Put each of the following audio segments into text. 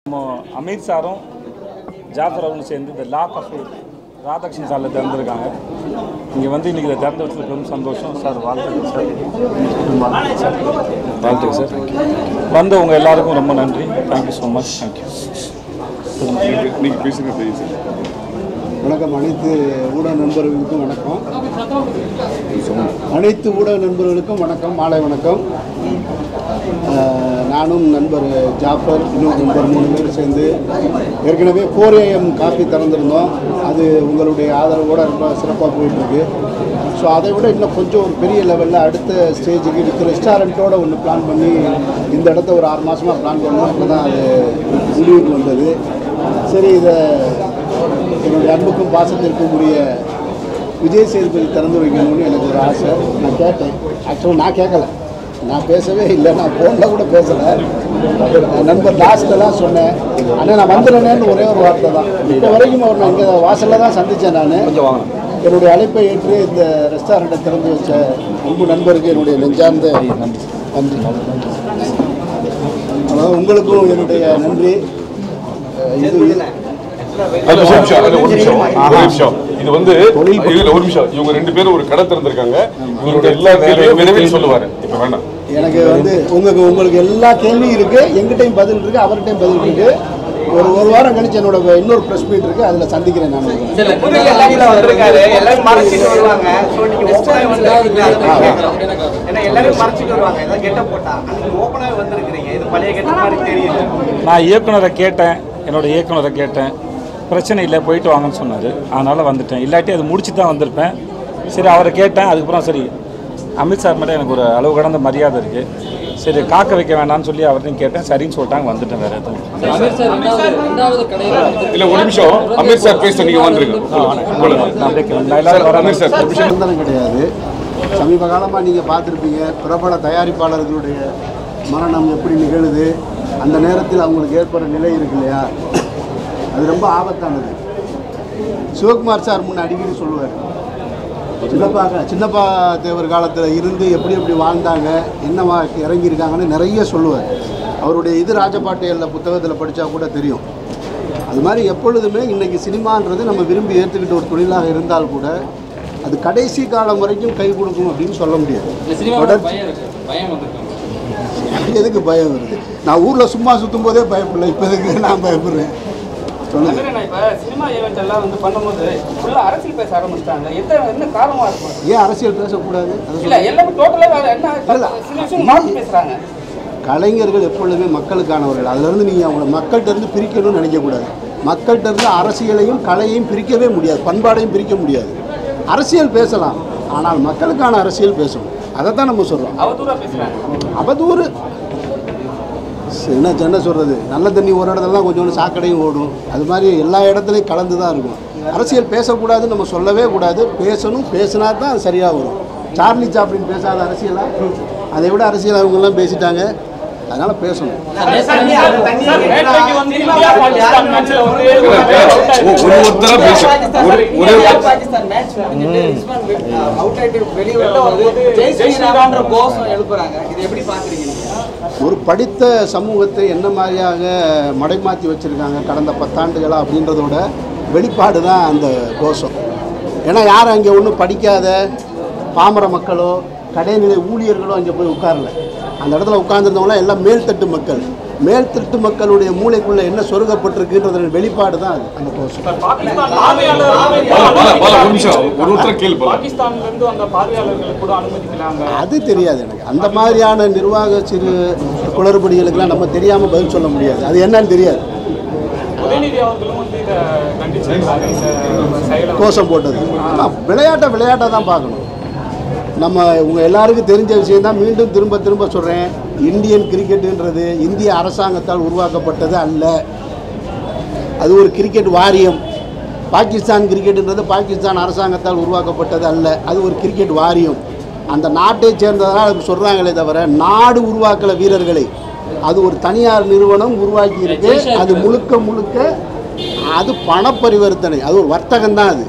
நம்ம அமீர் சாரும் ஜாஃபர் அவர்களும் சேர்ந்து இந்த லா கஃபே ராதாகிருஷ்ணன் சாரில் திறந்துருக்காங்க இங்கே வந்து இன்றைக்கி இதை திறந்து வச்சது பெரும் சந்தோஷம் சார் வாழ்த்துக்கள் சார் வாழ்த்துக்கள் சார் வந்தவங்க எல்லாருக்கும் ரொம்ப நன்றி தேங்க்யூ ஸோ மச் தேங்க்யூ நீங்கள் பேசுங்க தெரியும் சார் வணக்கம் அனைத்து ஊடக நண்பர்களுக்கும் வணக்கம் அனைத்து ஊடக நண்பர்களுக்கும் வணக்கம் மாலை வணக்கம் அஹ், நானும் நண்பர் ஜாஃபர் இன்னொரு நண்பர் மூணு பேர் சேர்ந்து ஏற்கனவே ஃபோர் ஏஎம் காஃபி திறந்திருந்தோம் அது உங்களுடைய ஆதரவோடு ரொம்ப சிறப்பாக போயிட்டுருக்கு ஸோ அதை விட இன்னும் கொஞ்சம் ஒரு பெரிய லெவலில் அடுத்த ஸ்டேஜுக்கு வித் ரெஸ்டாரண்ட்டோட ஒன்று பிளான் பண்ணி இந்த இடத்த ஒரு ஆறு மாதமாக பிளான் பண்ணோம் அப்போ தான் அது முடிவுக்கு வந்தது சரி இதை என்னுடைய அன்புக்கும் பாசத்திற்கும் உரிய விஜய் சேதுபதி திறந்து வைக்கணும்னு எனக்கு ஒரு ஆசை நான் கேட்டேன் ஆக்சுவலாக நான் கேட்கல நான் பேசவே இல்லை நான் ஃபோனில் கூட பேசலை நண்பர் லாஸ்ட்டெல்லாம் சொன்னேன் ஆனால் நான் வந்துடுறேன்னு ஒரே ஒரு வார்த்தை தான் இப்போ வரைக்கும் அவர் நான் இங்கே வாசலில் தான் சந்தித்தேன் நான் என்னுடைய அழைப்பை ஏற்று இந்த ரெஸ்டாரண்ட்டை திறந்து வச்ச அன்பு நண்பருக்கு என்னுடைய நெஞ்சார்ந்த நன்றி அதாவது உங்களுக்கும் என்னுடைய நன்றி அஹ் இது அது ஒரு நிமிஷம் அது ஒரு நிமிஷம் ஒரு நிமிஷம் இது வந்து இல்ல ஒரு நிமிஷம் இவங்க ரெண்டு பேரும் ஒரு கடை திறந்திருக்காங்க இவங்களுடைய எல்லா கேள்வியும் விரைவில் சொல்லுவாரு இப்ப வேண்டாம் எனக்கு வந்து உங்களுக்கு உங்களுக்கு எல்லா கேள்வியும் இருக்கு எங்கிட்டையும் பதில் இருக்கு அவர்கிட்டையும் பதில் இருக்கு ஒரு ஒரு வாரம் கழிச்சு என்னோட இன்னொரு ப்ரெஸ் மீட் இருக்கு அதுல சந்திக்கிறேன் நான் உங்களை. புது எல்லாரும் வந்திருக்காரு எல்லாரும் மறைச்சிட்டு வருவாங்க ஸோ நீங்க ஓப்பனாக வந்திருக்கீங்க அதை கேட்குறோம் ஏன்னா எல்லாரும் மறைச்சிட்டு வருவாங்க ஏதாவது கெட்ட போட்டா நீங்க ஓப்பனாக வந்திருக்கிறீங்க இது பழைய கெட்ட மாதிரி தெரியல நான் இயக்குனரை கேட்டேன் என்னோட இயக்குனரை கேட்டேன் பிரச்சனை இல்லை போயிட்டு வாங்கன்னு சொன்னார் அதனால் வந்துட்டேன் இல்லாட்டி அது முடிச்சு தான் வந்திருப்பேன் சரி அவரை கேட்டேன் அதுக்கப்புறம் சரி அமித் சார் மேலே எனக்கு ஒரு அளவு கடந்த மரியாதை இருக்குது சரி காக்க வைக்க வேண்டாம்னு சொல்லி அவர்கிட்டையும் கேட்டேன் சரின்னு சொல்லிட்டாங்க வந்துட்டேன் வேறு எதுவும் அமீர் சார் ரெண்டாவது ரெண்டாவது கடையில் வந்து இல்ல ஒரு நிமிஷம் அமீர் சார் பேச நீங்க வந்துருங்க உங்களுக்கு. நான் அப்படியே கிளம்புறேன். நான் எல்லாரும் வரேன் அமீர் சார் permission. நிரந்தரம் கிடையாது சமீப காலமாக நீங்கள் பார்த்துருப்பீங்க பிரபல தயாரிப்பாளர்களுடைய மரணம் எப்படி நிகழுது அந்த நேரத்தில் அவங்களுக்கு ஏற்படுற நிலை இருக்கு இல்லையா அது ரொம்ப ஆபத்தானது சிவகுமார் சார் முன்ன அடிக்கடி சொல்லுவார் சின்னப்பா சின்னப்பா தேவர் காலத்தில் இருந்து எப்படி எப்படி வாழ்ந்தாங்க என்னவா இறங்கியிருக்காங்கன்னு நிறைய சொல்லுவார் அவருடைய இது ராஜபாட்டையில் புத்தகத்தில் படித்தா கூட தெரியும் அது மாதிரி எப்பொழுதுமே இன்னைக்கு சினிமான்றது நம்ம விரும்பி ஏற்றுக்கிட்ட ஒரு தொழிலாக இருந்தால் கூட அது கடைசி காலம் வரைக்கும் கை கொடுக்கும் அப்படின்னு சொல்ல முடியாது இந்த சினிமாவோட தொடர்ச்சி- பயம் இருக்கு பயம் வந்திருக்காங்க எதுக்கு பயம் வருது நான் ஊரில் சும்மா சுற்றும் போதே பயப்படல இப்போ எதுக்கு நான் பயப்படுறேன் சொல்லுங்க நகரண்ணா, இப்ப சினிமா ஈவெண்ட் எல்லாம் வந்து பண்ணும்போது ஃபுல்லா அரசியல் பேச ஆரம்பிச்சிட்டாங்க எத்தனை என்ன காரணமா இருக்கும் ஏன் அரசியல் பேசக்கூடாது அதை இல்ல சொல்லுங்க. எல்லாமே டோட்டலா வேற என்ன இல்ல. சில விஷயம் மாத்தி பேசுறாங்க கலைஞர்கள் எப்பொழுதுமே மக்களுக்கானவர்கள் அதுலேருந்து நீங்கள் அவங்கள மக்கள்கிட்ட இருந்து பிரிக்கணும்னு நினைக்கக்கூடாது மக்கள்கிட்ட இருந்து அரசியலையும் கலையையும் பிரிக்கவே முடியாது பண்பாடையும் பிரிக்க முடியாது அரசியல் பேசலாம் ஆனால் மக்களுக்கான அரசியல் பேசணும் அதை தான் நம்ம சொல்கிறோம் அவதூறா பேசுறாங்க அவதூறு என்ன என்ன சொல்கிறது நல்ல தண்ணி ஒரு இடத்துலலாம் கொஞ்சோண்டு சாக்கடையும் ஓடும் அது மாதிரி எல்லா இடத்துலையும் கலந்து தான் இருக்கும் அரசியல் பேசக்கூடாதுன்னு நம்ம சொல்லவே கூடாது பேசணும் பேசினா தான் அது சரியாக வரும் சார்லி சாப்ளின் பேசாத அரசியலா அதை விட அரசியல் அவங்கெல்லாம் பேசிட்டாங்க அதனால் பேசணும் நேற்றைக்கு வந்து இந்தியா பாகிஸ்தான் மேட்ச்ல வந்து ஒ- ஒரு ஒருத்தரா பேச ஒரு ஒரே ஒரு- பாகிஸ்தான் மேட்ச் முடிஞ்சிட்டு ரிஸ்வான் அவுட் ஆயிட்டு வெளியே வரும்போது ஜெய் ஸ்ரீராம்ன்ற கோஷம் எழுப்புறாங்க இது எப்படி பாக்குறீங்க நீங்க ஒரு படித்த சமூகத்தை என்ன மாதிரியாக மடைமாற்றி வச்சுருக்காங்க கடந்த பத்தாண்டுகளா அப்படின்றதோட வெளிப்பாடு தான் அந்த கோஷம் ஏன்னா யாரும் அங்கே ஒன்றும் படிக்காத பாமர மக்களோ கடைநிலை ஊழியர்களோ அங்கே போய் உட்காரல அந்த இடத்துல உட்கார்ந்துருந்தவங்களாம் எல்லாம் மேல்தட்டு மக்கள் மேல்தட்டு மக்களுடைய மூளைக்குள்ளே என்ன சொருகப்பட்டிருக்குன்றதோட வெளிப்பாடு தான் அது அந்த கோஷம் பாகிஸ்தான் பார்வையாளர் பாலா, பாலா, பாலா, ஒரு நிமிஷம் ஒரு ஒருத்தர கேள்வி பாலா. பாகிஸ்தான்ல இருந்து வந்த பார்வையாளர்களை கூட அனுமதிக்கிறாங்க அது தெரியாது எனக்கு அந்த மாதிரியான நிர்வாக சிறு குளறுபடிகளுக்கெல்லாம் நம்ம தெரியாமல் பதில் சொல்ல முடியாது அது என்னன்னு தெரியாது உதயநிதி அவர்களும் வந்து இதை கண்டிச்சிருக்காங்க இந்த செயலை கோஷம் போட்டது ஆனால் விளையாட்டை விளையாட்டாக தான் பார்க்கணும் நம்ம உங்கள் எல்லாருக்கும் தெரிஞ்ச விஷயம் தான் மீண்டும் திரும்ப திரும்ப சொல்கிறேன் இந்தியன் கிரிக்கெட்டுன்றது இந்திய அரசாங்கத்தால் உருவாக்கப்பட்டது அல்ல அது ஒரு கிரிக்கெட் வாரியம் பாகிஸ்தான் கிரிக்கெட்டுன்றது பாகிஸ்தான் அரசாங்கத்தால் உருவாக்கப்பட்டது அல்ல அது ஒரு கிரிக்கெட் வாரியம் அந்த நாட்டை சேர்ந்ததனால் அதுக்கு சொல்கிறாங்களே தவிர நாடு உருவாக்கல வீரர்களை அது ஒரு தனியார் நிறுவனம் உருவாக்கி இருக்கு அது முழுக்க முழுக்க அது பண பரிவர்த்தனை அது ஒரு வர்த்தகம் தான் அது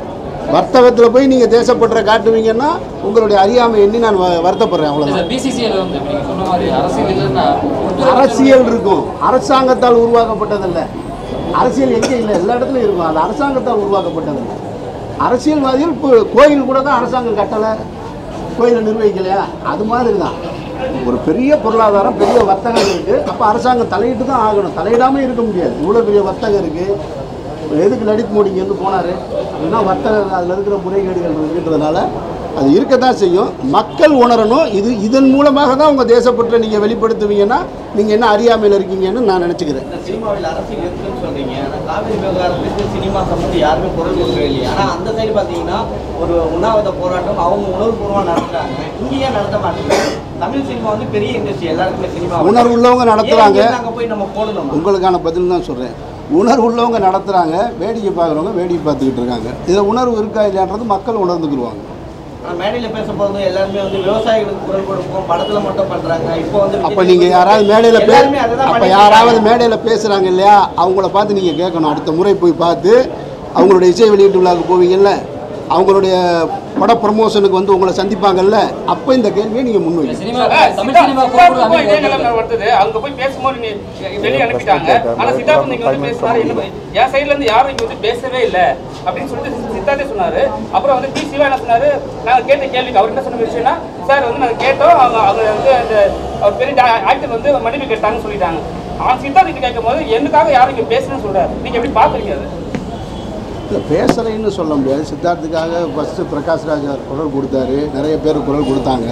வர்த்தகத்தில் போய் நீங்கள் தேசப்பற்ற காட்டுவீங்கன்னா உங்களுடைய அறியாமை எண்ணி நான் வ- வருத்தப்படுறேன் அவ்வளோதான் சார் பிசிசிஎல் வந்து இப்ப நீங்க சொன்ன மாதிரி அரசியல் இல்லைன்னா அரசியல் இருக்கும் அரசாங்கத்தால் உருவாக்கப்பட்டதல்ல அரசியல் எங்கே இல்லை எல்லா இடத்துலையும் இருக்கும் அது அரசாங்கத்தால் உருவாக்கப்பட்டதல்ல அரசியல்வாதிகள் இப்போ கோயில் கூட தான் அரசாங்கம் கட்டலை கோயிலை நிர்வகிக்கலையா அது மாதிரி தான் ஒரு பெரிய பொருளாதாரம் பெரிய வர்த்தகம் இருக்குது அப்போ அரசாங்கம் தலையிட்டு தான் ஆகணும் தலையிடாமல் இருக்க முடியாது இவ்வளோ பெரிய வர்த்தகம் இருக்குது எதுக்கு லலித் மோடி இங்கேருந்து போனார் அப்படின்னா வர்த்தக அதில் இருக்கிற முறைகேடுகள் இருக்குன்றதுனால அது இருக்கத்தான் செய்யும் மக்கள் உணரணும் இது இதன் மூலமாக தான் உங்கள் தேசப்பற்றை நீங்கள் வெளிப்படுத்துவீங்கன்னா நீங்கள் என்ன அறியாமையில் இருக்கீங்கன்னு நான் நினச்சிக்கிறேன் இந்த சினிமாவில் அரசியல் இருக்குன்னு சொல்றீங்க ஆனா காவிரி விவகாரத்துக்கு சினிமா சம்பந்தம் யாருமே குரல் கொடுக்கவே இல்லையா ஆனா அந்த சைடு பாத்தீங்கன்னா ஒரு உண்ணாவிரத போராட்டம் அவங்க உணர்வுபூர்வமா நடத்துறாங்க இங்க ஏன் நடத்த மாட்டேங்கிறாங்க தமிழ் சினிமா வந்து பெரிய இண்டஸ்ட்ரி எல்லாருக்குமே சினிமா உணர்வு உள்ளவங்க நடத்துறாங்க. அங்க போய் நம்ம போடணும் உங்களுக்கான பதில் தான் சொல்கிறேன் உணர்வு உள்ளவங்க நடத்துகிறாங்க வேடிக்கை பார்க்குறவங்க வேடிக்கை பார்த்துக்கிட்டு இருக்காங்க இதில் உணர்வு இருக்கா இல்லையான்றது மக்கள் உணர்ந்துக்குருவாங்க ஆனா மேடையில பேச போறது எல்லாருமே வந்து விவசாயிகளுக்கு குரல் கொடுப்போம் படத்துல மட்டும் பண்றாங்க இப்போ வந்து அப்போ நீங்கள் யாராவது மேடையில் பே எல்லாருமே அதை தான் அப்போ பண்ணிட்டு யாராவது இருக்காங்க. மேடையில் பேசுகிறாங்க இல்லையா அவங்கள பார்த்து நீங்கள் கேட்கணும் அடுத்த முறை போய் பார்த்து அவங்களுடைய இசை வெளியீட்டு விழாவுக்கு போவீங்கல்ல அவங்களுடைய பட ப்ரமோஷனுக்கு வந்து உங்களை சந்திப்பாங்கல்ல அப்போ இந்த கேள்வியை நீங்கள் முன்வைக்கணும் சினிமா சார், தமிழ் சித்தா- சினிமா சித்தார்த்துக்கும் இதே கூப்பிடுறாங்க நிலைமை வருது அங்க போய் பேசும்போது நீ வெளியே அனுப்பிட்டாங்க ஆனா சித்தார்த் நீங்க வந்து பேசினாரு என்ன என் சைடுல இருந்து யாரும் இங்க வந்து பேசவே இல்ல அப்படின்னு சொல்லிட்டு சித்தார்த்தே சொன்னாரு அப்புறம் வந்து டி சிவா என்ன சொன்னாரு நாங்க கேட்ட கேள்விக்கு அவர் என்ன சொன்ன விஷயம்னா சார் வந்து நாங்க கேட்டோம் அவங்க அவங்க வந்து அந்த அவர் பெரிய ஆக்டர் வந்து மன்னிப்பு கேட்டாங்கன்னு சொல்லிட்டாங்க ஆனா சித்தார்த் கிட்ட கேட்கும் போது எனக்காக யாரும் இங்க பேசணும்னு சொல்றாரு நீங்க எப்படி பாக்குறீங்க அது இல்லை பேசலைன்னு சொல்ல முடியாது சித்தார்த்துக்காக ஃபஸ்ட்டு பிரகாஷ் ராஜ் அவர் குரல் கொடுத்தாரு நிறைய பேர் குரல் கொடுத்தாங்க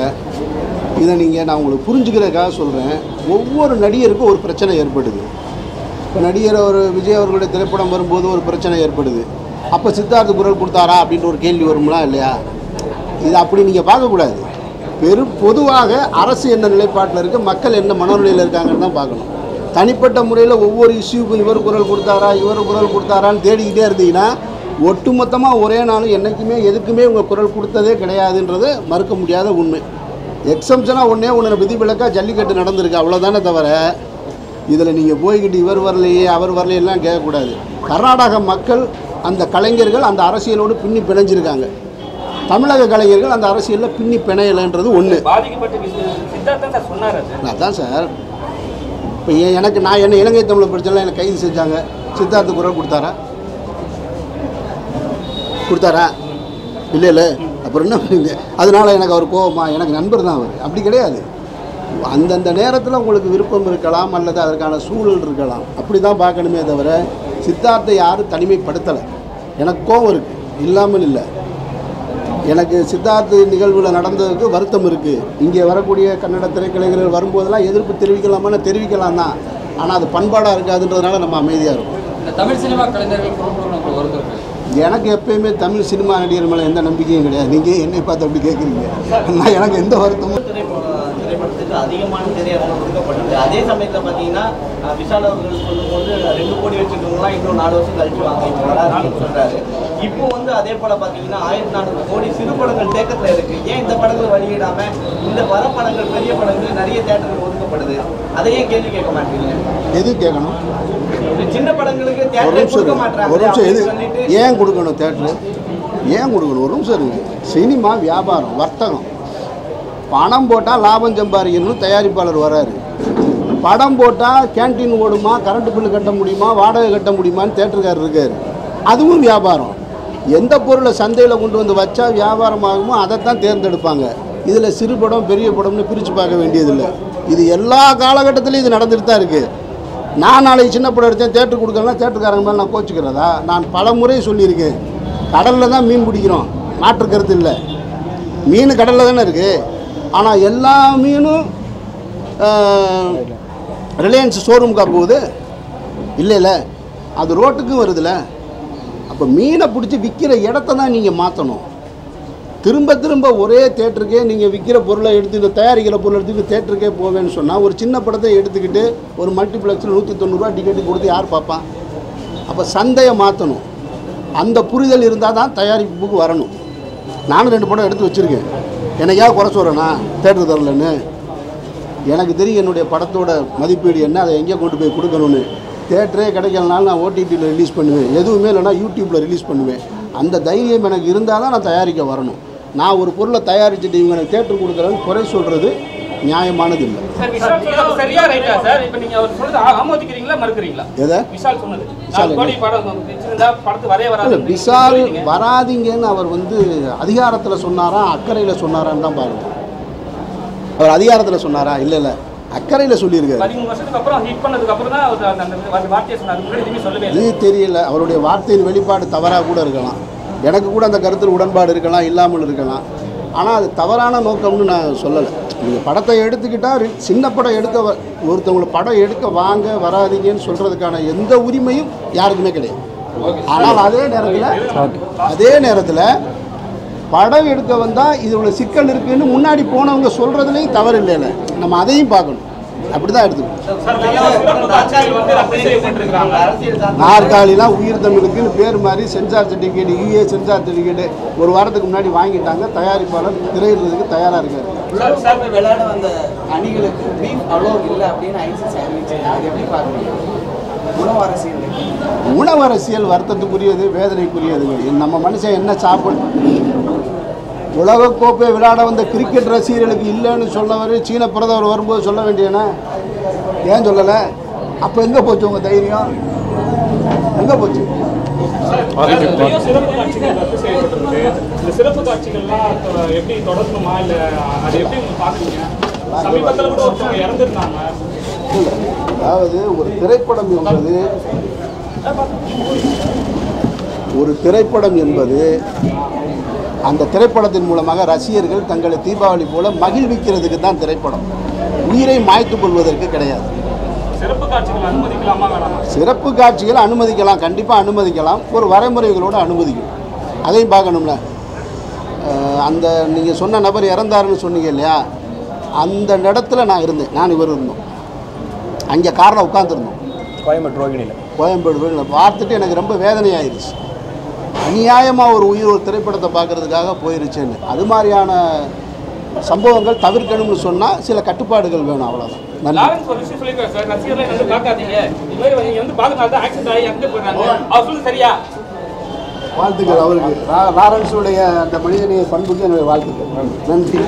இதை நீங்கள் நான் உங்களுக்கு புரிஞ்சுக்கிறதுக்காக சொல்கிறேன் ஒவ்வொரு நடிகருக்கும் ஒரு பிரச்சனை ஏற்படுது இப்போ நடிகர் ஒரு விஜய் அவர்களுடைய திரைப்படம் வரும்போது ஒரு பிரச்சனை ஏற்படுது அப்போ சித்தார்த்து குரல் கொடுத்தாரா அப்படின்ற ஒரு கேள்வி வருங்களா இல்லையா இது அப்படி நீங்கள் பார்க்கக்கூடாது பெரும் பொதுவாக அரசு என்ன நிலைப்பாட்டில் இருக்குது மக்கள் என்ன மனநிலையில் இருக்காங்கன்னு தான் பார்க்கணும் தனிப்பட்ட முறையில் ஒவ்வொரு இஷ்யூக்கும் இவர் குரல் கொடுத்தாரா இவர் குரல் கொடுத்தாரான்னு தேடிக்கிட்டே இருந்தீங்கன்னா ஒட்டுமொத்தமாக ஒரே நாள் என்றைக்குமே எதுக்குமே உங்கள் குரல் கொடுத்ததே கிடையாதுன்றது மறுக்க முடியாத உண்மை எக்ஸம்ஷனாக ஒன்றே ஒன்று விதிவிலக்கா ஜல்லிக்கட்டு நடந்திருக்கு அவ்வளோதானே தவிர இதில் நீங்கள் போய்கிட்டு இவர் வரலையே அவர் வரலையெல்லாம் கேட்கக்கூடாது கர்நாடக மக்கள் அந்த கலைஞர்கள் அந்த அரசியலோடு பின்னி பிணைஞ்சிருக்காங்க தமிழக கலைஞர்கள் அந்த அரசியலில் பின்னி பிணையலைன்றது ஒன்று பாதிக்கப்பட்ட விஷயம் சித்தார்த் தான் சார் சொன்னார் அது அதான் சார் இப்போ ஏன் எனக்கு நான் என்ன இலங்கை தமிழ் படிச்செல்லாம் எனக்கு கைது செஞ்சாங்க சித்தார்த்த குரல் கொடுத்தாரா கொடுத்தாரா இல்லை இல்லை அப்புறம் என்ன பண்ணீங்க? அதனால எனக்கு அவர் கோவமா எனக்கு நண்பர் தான் அவர் அப்படி கிடையாது அந்தந்த நேரத்தில் உங்களுக்கு விருப்பம் இருக்கலாம் அல்லது அதற்கான சூழல் இருக்கலாம் அப்படி தான் பார்க்கணுமே தவிர சித்தார்த்தை யாரும் தனிமைப்படுத்தலை எனக்கு கோவம் இருக்குது இல்லாமல் இல்லை எனக்கு சித்தார்த்து நிகழ்வில் நடந்ததுக்கு வருத்தம் இருக்குது இங்கே வரக்கூடிய கன்னட திரைக்கலைஞர்கள் வரும்போதெல்லாம் எதிர்ப்பு தெரிவிக்கலாமான்னு தெரிவிக்கலாம் தான் ஆனால் அது பண்பாடாக இருக்காதுன்றதுனால நம்ம அமைதியாக இருக்கும் இந்த தமிழ் சினிமா கலைஞர்கள் குரல் கொடுக்கணும் உங்களுக்கு வருத்தம் இருக்கு எனக்கு எப்பயுமே தமிழ் சினிமா நடிகர் மேலே எந்த நம்பிக்கையும் கிடையாது நீங்கள் என்னை பார்த்து அப்படி கேட்குறீங்க நான் எனக்கு எந்த வருத்தமும் திரைப்படம் திரைப்படத்துக்கு அதிகமான திரையரங்கம் கொடுக்கப்பட்டது அதே சமயத்தில் பார்த்தீங்கன்னா அஹ், விஷால் அவர்கள் சொல்லும்போது ரெண்டு கோடி வச்சிருக்கவங்களாம் இன்னும் நாலு வருஷம் கழிச்சு வாங்க இப்போ வராதுன்னு சொல்றாரு இப்போ வந்து அதே போல பார்த்தீங்கன்னா ஆயிரத்தி நானூறு கோடி சிறு படங்கள் தேக்கத்தில் இருக்கு ஏன் இந்த படங்கள் வெளியிடாம இந்த வர படங்கள் பெரிய படங்கள் நிறைய தேட்டர்கள் ஒதுக்கப்படுது அதை ஏன் கேள்வி கேட்க மாட்டீங்க எது கேட்கணும் இந்த சின்ன படங்களுக்கு ஒரு தேட்டர் நிமிஷம் கொடுக்க இருங்க. மாட்டாங்க ஒரு நிமிஷம் எது அப்படின்னு சொல்லிட்டு ஏன் கொடுக்கணும் தேட்டரு ஏன் கொடுக்கணும் ஒரு நிமிஷம் இருங்க சினிமா வியாபாரம் வர்த்தகம் பணம் போட்டால் லாபம் சம்பாதிக்கணும்னு தயாரிப்பாளர் வராரு படம் போட்டால் கேண்டீன் ஓடுமா கரண்ட் பில்லு கட்ட முடியுமா வாடகை கட்ட முடியுமான்னு தேட்டருக்காரர் இருக்கார் அதுவும் வியாபாரம் எந்த பொருளை சந்தையில் கொண்டு வந்து வச்சா வியாபாரம் ஆகுமோ அதைத்தான் தேர்ந்தெடுப்பாங்க இதில் சிறு படம் பெரிய படம்னு பிரித்து பார்க்க வேண்டியதில்லை இது எல்லா காலகட்டத்திலையும் இது நடந்துட்டு தான் இருக்குது நான் நாளைக்கு சின்ன படம் எடுத்தேன் தேட்டர் கொடுக்கலாம் தேட்டருக்காரங்க மேலே நான் கோச்சிக்கிறதா நான் பல முறை சொல்லியிருக்கேன் கடலில் தான் மீன் பிடிக்கிறோம் மாற்று கருத்து இல்லை மீன் கடலில் தானே இருக்குது ஆனால் எல்லா மீனும் ரிலையன்ஸ் ஷோரூமுக்கா போகுது இல்லை இல்லை அது ரோட்டுக்கும் வருதுல்ல அப்போ மீனை பிடிச்சி விற்கிற இடத்த தான் நீங்கள் மாற்றணும் திரும்ப திரும்ப ஒரே தேட்டருக்கே நீங்கள் விற்கிற பொருளை எடுத்துக்கிட்டு தயாரிக்கிற பொருளை எடுத்துக்கிட்டு தேட்டருக்கே போவேன்னு சொன்னால் ஒரு சின்ன படத்தை எடுத்துக்கிட்டு ஒரு மல்டிப்ளெக்ஸில் நூற்றி தொண்ணூறுரூவா டிக்கெட்டு கொடுத்து யார் பார்ப்பான் அப்போ சந்தையை மாற்றணும் அந்த புரிதல் இருந்தால் தான் தயாரிப்புக்கு வரணும் நானும் ரெண்டு படம் எடுத்து வச்சுருக்கேன் எனக்காக குறை சொல்கிறேன்னா தேட்டர் தரலன்னு எனக்கு தெரியும் என்னுடைய படத்தோட மதிப்பீடு என்ன அதை எங்கே கொண்டு போய் கொடுக்கணும்னு தேட்டரே கிடைக்கலனாலும் நான் ஓடிடியில் ரிலீஸ் பண்ணுவேன் எதுவுமே இல்லைனா யூடியூப்பில் ரிலீஸ் பண்ணுவேன் அந்த தைரியம் எனக்கு இருந்தால் தான் நான் தயாரிக்க வரணும் நான் ஒரு பொருளை தயாரிச்சுட்டு இவங்க எனக்கு தேட்டர் கொடுக்குறேன்னு குறை சொல்கிறது நியாயமானது இல்லை சார் விஷால் சொல்றது சரியா ரைட்டா சார் இப்போ நீங்க அவர் சொல்றது ஆ- ஆமோதிக்கிறீங்களா மறுக்கிறீங்களா எதை விஷால் சொன்னது விஷால் நாலு கோடி படம் வச்சிருந்தா படத்து வரைய இல்லை வராது விஷால் வராதீங்கன்னு அவர் வந்து அதிகாரத்தில் சொன்னாரா அக்கறையில் சொன்னாரான்னு தான் பாருங்க அவர் அதிகாரத்தில் சொன்னாரா இல்லை இல்லை அக்கறையில் சொல்லியிருக்காரு பதிமூணு வருஷத்துக்கு அப்புறம் ஹிட் பண்ணதுக்கு அப்புறம் தான் அவர் அந்த அந்த அந்த வார்த்தையை சொன்னார் முன்னாடி எதுவுமே சொல்லவே இல்லை இது தெரியல அவருடைய வார்த்தையின் வெளிப்பாடு தவறாக கூட இருக்கலாம் எனக்கு கூட அந்த கருத்தில் உடன்பாடு இருக்கலாம் இல்லாமல் இருக்கலாம் ஆனால் அது தவறான நோக்கம்னு நான் சொல்லலை நீங்கள் படத்தை எடுத்துக்கிட்டால் சின்ன படம் எடுக்க வ- ஒருத்தவங்களை படம் எடுக்க வாங்க வராதீங்கன்னு சொல்கிறதுக்கான எந்த உரிமையும் யாருக்குமே கிடையாது ஆனால் அதே நேரத்தில் அதே நேரத்தில் படம் எடுக்க வந்தால் இதில் சிக்கல் இருக்குன்னு முன்னாடி போனவங்க சொல்கிறதுலையும் தவறு இல்லைல்ல நம்ம அதையும் பார்க்கணும் அப்படி தான் எடுத்துக்கணும் அரசியல் சார்ந்த நாற்காலிலாம் உயிர் தமிழுக்குன்னு பேர் மாதிரி censor certificate UA censor certificate ஒரு வாரத்துக்கு முன்னாடி வாங்கிட்டாங்க தயாரிப்பாளர் திரையிடுறதுக்கு தயாராக இருக்காரு உலக சார்பு விளையாட வந்த அணிகளுக்கு பீஃப் அலோ இல்லை அப்படின்னு ஐசிசி அறிவிச்சு அது எப்படி பார்க்குறீங்க உணவு அரசியல் உணவு அரசியல் வருத்தத்துக்குரியது வேதனைக்குரியது நம்ம மனுஷன் என்ன சாப்பிடும் உலகக்கோப்பை விளையாட வந்த கிரிக்கெட் ரசிகர்களுக்கு இல்லைன்னு சொன்னவர் சீன பிரதமர் வரும்போது சொல்ல வேண்டியன ஏன் சொல்லலை அப்போ எங்கே போச்சு உங்கள் தைரியம் எங்கே போச்சு நிறைய சிறப்பு காட்சிகள் ரத்து செய்யப்பட்டிருக்கு இந்த சிறப்பு காட்சிகள்லாம் தொ- எப்படி தொடரணுமா இல்ல அது எப்படி நீங்க பாக்குறீங்க சமீபத்துல கூட ஒருத்தவங்க இறந்துருந்தாங்க இல்லை. அதாவது ஒரு திரைப்படம் என்பது ஒரு திரைப்படம் என்பது அந்த திரைப்படத்தின் மூலமாக ரசிகர்கள் தங்களை தீபாவளி போல மகிழ்விக்கிறதுக்கு தான் திரைப்படம் உயிரை மாய்த்துக் கொள்வதற்கு கிடையாது சிறப்பு காட்சிகள் அனுமதிக்கலாமா வேணாமா சிறப்பு காட்சிகளை அனுமதிக்கலாம் கண்டிப்பாக அனுமதிக்கலாம் ஒரு வரைமுறைகளோடு அனுமதிக்கணும் அதையும் பார்க்கணும்ல அஹ் அந்த நீங்கள் சொன்ன நபர் இறந்தாருன்னு சொன்னீங்க இல்லையா அந்த இடத்துல நான் இருந்தேன் நான் இவர் இருந்தோம் அங்கே காரில் உட்காந்துருந்தோம் கோயம்புத்தூர் ரோகிணியில் கோயம்பேடு போய் பார்த்துட்டு எனக்கு ரொம்ப வேதனையாயிருச்சு அநியாயமாக ஒரு உயிர் ஒரு திரைப்படத்தை பார்க்கறதுக்காக போயிருச்சுன்னு அது மாதிரியான சம்பவங்கள் தவிர்க்கணும்னு சொன்னால் சில கட்டுப்பாடுகள் வேணும் அவ்வளோதான் நன்றி லாரன்ஸ் ஒரு விஷயம் சொல்லிருக்காரு சார் ரசிகர்களை வந்து பார்க்காதீங்க இது மாதிரி நீங்க வந்து பார்க்கறதுனால தான் ஆக்சிடென்ட் ஆகி அங்கே போயிடுறாங்க அவர் சொல்லுது சரியா வாழ்த்துக்கள் அவருக்கு லா- லாரன்ஸுடைய அந்த மனிதநேய பண்புக்கு என்னுடைய வாழ்த்துக்கள் நன்றி